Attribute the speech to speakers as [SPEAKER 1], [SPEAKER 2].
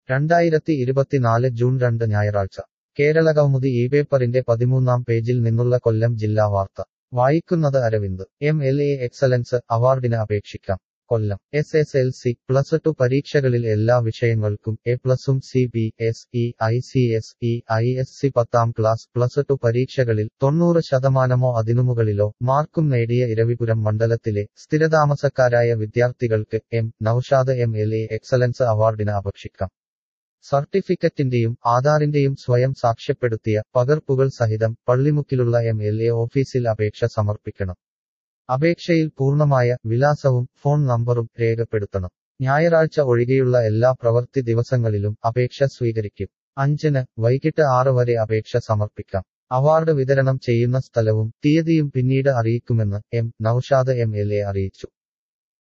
[SPEAKER 1] രണ്ടായിരത്തി ഇരുപത്തിനാല് ജൂൺ രണ്ട് ഞായറാഴ്ച കേരളകൗമുദി ഈ പേപ്പറിന്റെ പതിമൂന്നാം പേജിൽ നിന്നുള്ള കൊല്ലം ജില്ലാ വാർത്ത വായിക്കുന്നത് Aravind M L A excellence അവാർഡിന് അപേക്ഷിക്കാം Kollam S S L C plus two പരീക്ഷകളിൽ എല്ലാ വിഷയങ്ങൾക്കും എ പ്ലസും C B S E I C S E I S C പത്താം ക്ലാസ് പ്ലസ് ടു പരീക്ഷകളിൽ തൊണ്ണൂറ് ശതമാനമോ അതിനുമുകളിലോ മാർക്കും നേടിയ ഇരവിപുരം മണ്ഡലത്തിലെ സ്ഥിരതാമസക്കാരായ വിദ്യാർത്ഥികൾക്ക് M Naushad M L A excellence അവാർഡിന് അപേക്ഷിക്കാം സർട്ടിഫിക്കറ്റിന്റെയും ആധാറിന്റെയും സ്വയം സാക്ഷ്യപ്പെടുത്തിയ പകർപ്പുകൾ സഹിതം പള്ളിമുക്കിലുള്ള എം എൽ എ ഓഫീസിൽ അപേക്ഷ സമർപ്പിക്കണം അപേക്ഷയിൽ പൂർണ്ണമായ വിലാസവും ഫോൺ നമ്പറും രേഖപ്പെടുത്തണം ഞായറാഴ്ച ഒഴികെയുള്ള എല്ലാ പ്രവൃത്തി ദിവസങ്ങളിലും അപേക്ഷ സ്വീകരിക്കും അഞ്ചിന് വൈകിട്ട് ആറ് വരെ അപേക്ഷ സമർപ്പിക്കാം അവാർഡ് വിതരണം ചെയ്യുന്ന സ്ഥലവും തീയതിയും പിന്നീട് അറിയിക്കുമെന്ന് M Naushad M L A അറിയിച്ചു